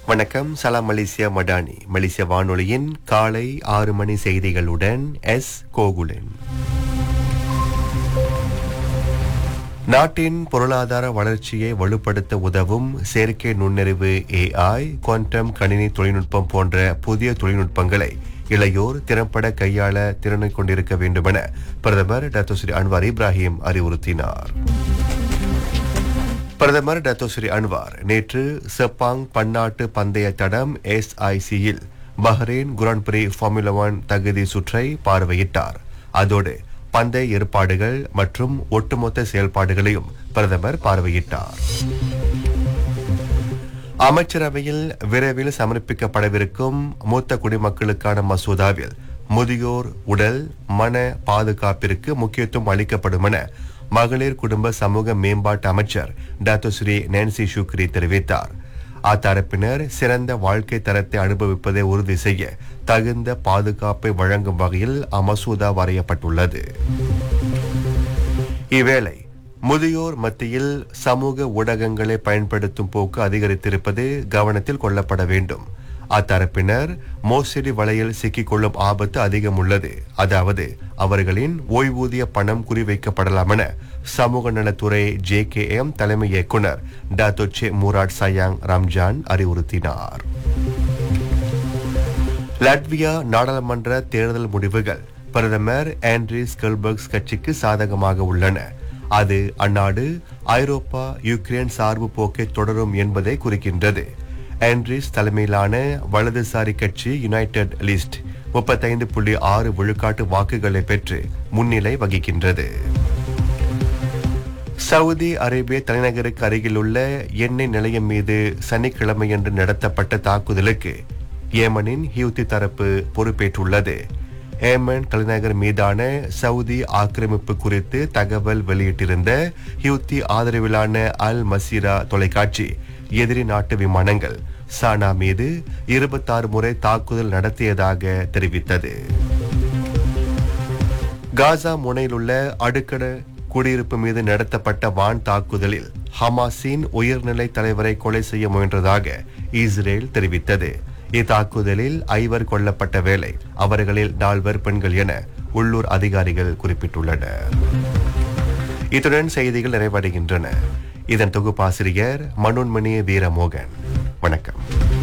வணக்கம் சலாம் மலேசியா மடானி மலேசிய வானொலியின் காலை ஆறு மணி செய்திகளுடன் எஸ் கோகுலன் நாட்டின் பொருளாதார வளர்ச்சியை வலுப்படுத்த உதவும் செயற்கை நுண்ணறிவு ஏஐ குவாண்டம் கணினி தொழில்நுட்பம் போன்ற புதிய தொழில்நுட்பங்களை இளையோர் திறம்பட கையாள திறனை கொண்டிருக்க வேண்டுமென பிரதமர் டாக்டர் ஸ்ரீ அன்வார் இப்ராஹிம் அறிவுறுத்தினார் பிரதமர் டாக்டர் ஸ்ரீ அன்வார் நேற்று செப்பாங் பன்னாட்டு பந்தய தடம் எஸ்ஐசியில் பஹ்ரைன் குரான் பிரி ஃபார்முலா ஒன் தகுதி சுற்றை பார்வையிட்டார் அதோடு பந்தய ஏற்பாடுகள் மற்றும் ஒட்டுமொத்த செயல்பாடுகளையும் பிரதமர் பார்வையிட்டார் அமைச்சரவையில் விரைவில் சமர்ப்பிக்கப்படவிருக்கும் மூத்த குடிமக்களுக்கான மசோதாவில் முதியோர் உடல் மன பாதுகாப்பிற்கு முக்கியத்துவம் அளிக்கப்படும் என மகளிர் குடும்ப சமூக மேம்பாட்டு அமைச்சர் டாக்டர் ஸ்ரீ நான்சி ஷுக்ரி தெரிவித்தார் அத்தரப்பினர் சிறந்த வாழ்க்கை தரத்தை அனுபவிப்பதை உறுதி செய்ய தகுந்த பாதுகாப்பை வழங்கும் வகையில் அமசோதா வரையப்பட்டுள்ளது இவ்வேளை முதியோர் மத்தியில் சமூக ஊடகங்களை பயன்படுத்தும் போக்கு அதிகரித்திருப்பது கவனத்தில் கொள்ளப்பட வேண்டும் அத்தரப்பினர் மோசடி வலையில் சிக்கிக்கொள்ளும் ஆபத்து அதிகம் உள்ளது அதாவது அவர்களின் ஓய்வூதிய பணம் குறிவைக்கப்படலாம் என சமூக நலத்துறை ஜே கே எம் தலைமை இயக்குனர் டாத்தோச்சே முராட் சயாங் ரம்ஜான் அறிவுறுத்தினார் லாட்வியா நாடாளுமன்ற தேர்தல் முடிவுகள் பிரதமர் ஆண்ட்ரிஸ் கெல்பர்க்ஸ் கட்சிக்கு சாதகமாக உள்ளன அது அந்நாடு ஐரோப்பா யுக்ரைன் சார்பு போக்கை தொடரும் என்பதை குறிக்கின்றது ஆண்ட்ரிஸ் தலைமையிலான வலதுசாரி கட்சி யுனைடெட் லிஸ்ட் முப்பத்தைந்து புள்ளி ஆறு விழுக்காட்டு வாக்குகளை பெற்று முன்னிலை வகிக்கின்றது சவுதி அரேபிய தலைநகருக்கு அருகிலுள்ள எண்ணெய் நிலையம் மீது சனிக்கிழமையன்று நடத்தப்பட்ட தாக்குதலுக்கு ஏமனின் ஹியூத்தி தரப்பு பொறுப்பேற்றுள்ளது ஏமன் தலைநகர் மீதான சவுதி ஆக்கிரமிப்பு குறித்து தகவல் வெளியிட்டிருந்த ஹியூத்தி ஆதரவிலான அல் மசீரா தொலைக்காட்சி எதிரி நாட்டு விமானங்கள் சானா மீது இருபத்தாறு முறை தாக்குதல் நடத்தியதாக தெரிவித்தது காசா முனையில் உள்ள அடுக்கட குடியிருப்பு மீது நடத்தப்பட்ட வான் தாக்குதலில் ஹமாஸின் உயர்நிலை தலைவரை கொலை செய்ய முயன்றதாக இஸ்ரேல் தெரிவித்தது இத்தாக்குதலில் ஐவர் கொல்லப்பட்ட வேளை அவர்களில் நால்வர் பெண்கள் என உள்ளூர் அதிகாரிகள் குறிப்பிட்டுள்ளனர் இத்துடன் செய்திகள் நிறைவடைகின்றன இதன் தொகுப்பாசிரியர் மனோன்மணி வீரமோகன் வணக்கம்